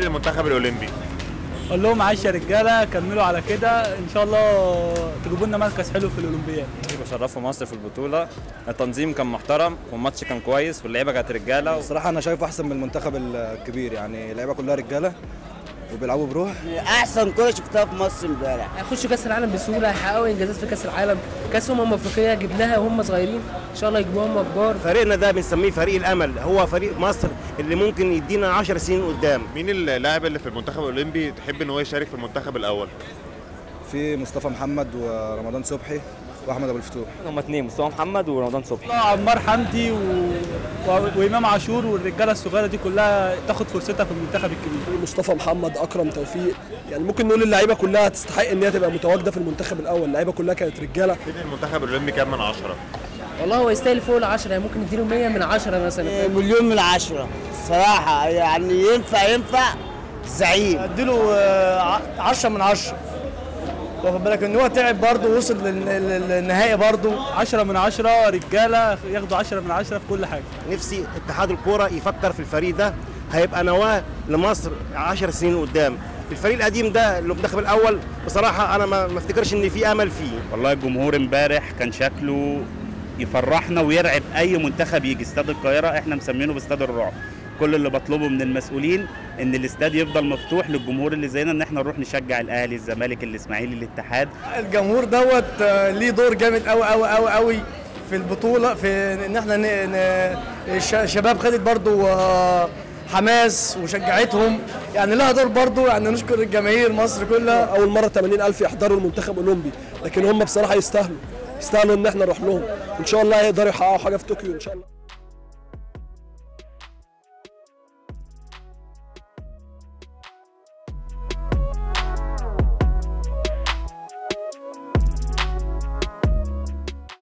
للمنتخب الاولمبي اقول لهم عايش يا رجاله كملوا على كده ان شاء الله تجيبوا لنا مركز حلو في الاولمبياد بشرفوا مصر في البطوله التنظيم كان محترم والماتش كان كويس واللعيبه كانت رجاله الصراحه انا شايفه احسن من المنتخب الكبير يعني اللعيبه كلها رجاله وبيلعبوا بروح احسن كره شفتها في مصر امبارح هيخشوا كاس العالم بسهوله هيحققوا انجازات في كاس العالم كاس امم افريقيه جبناها وهم صغيرين ان شاء الله يجيبوها هم كبار فريقنا ده بنسميه فريق الامل هو فريق مصر اللي ممكن يدينا 10 سنين قدام مين اللاعب اللي في المنتخب الاولمبي تحب ان هو يشارك في المنتخب الاول في مصطفى محمد ورمضان صبحي واحمد ابو الفتوح هم اتنين مصطفى محمد ورمضان صبحي عمار حمدي و... و... وامام عاشور والرجاله الصغيره دي كلها تاخد فرصتها في المنتخب الكبير مصطفى محمد اكرم توفيق يعني ممكن نقول اللعيبه كلها تستحق ان هي تبقى متواجده في المنتخب الاول اللعيبه كلها كانت رجاله مين المنتخب الاولمبي كام من عشرة والله هو يستاهل فوق العشرة يعني ممكن نديله 100 من 10 مثلا مليون من عشرة صراحة يعني ينفع ينفع زعيم اديله 10 من 10 واخد بالك ان هو تعب برضه وصل للنهائي برضه 10 من 10 رجاله ياخدوا 10 من 10 في كل حاجه نفسي اتحاد الكوره يفكر في الفريق ده هيبقى نواه لمصر 10 سنين قدام الفريق القديم ده المنتخب الاول بصراحه انا ما افتكرش ان في امل فيه والله الجمهور امبارح كان شكله يفرحنا ويرعب اي منتخب يجي استاد القاهره احنا مسمينه باستاد الرعب كل اللي بطلبه من المسؤولين ان الاستاد يفضل مفتوح للجمهور اللي زينا ان احنا نروح نشجع الاهلي الزمالك الاسماعيلي الاتحاد الجمهور دوت ليه دور جامد قوي قوي قوي قوي في البطوله في ان احنا الشباب خدت برضو حماس وشجعتهم يعني لها دور برضو يعني نشكر الجماهير مصر كلها اول مره 80000 يحضروا المنتخب الاولمبي لكن هم بصراحه يستاهلوا يستاهلوا ان احنا نروح لهم ان شاء الله يقدروا يحققوا حاجه في طوكيو ان شاء الله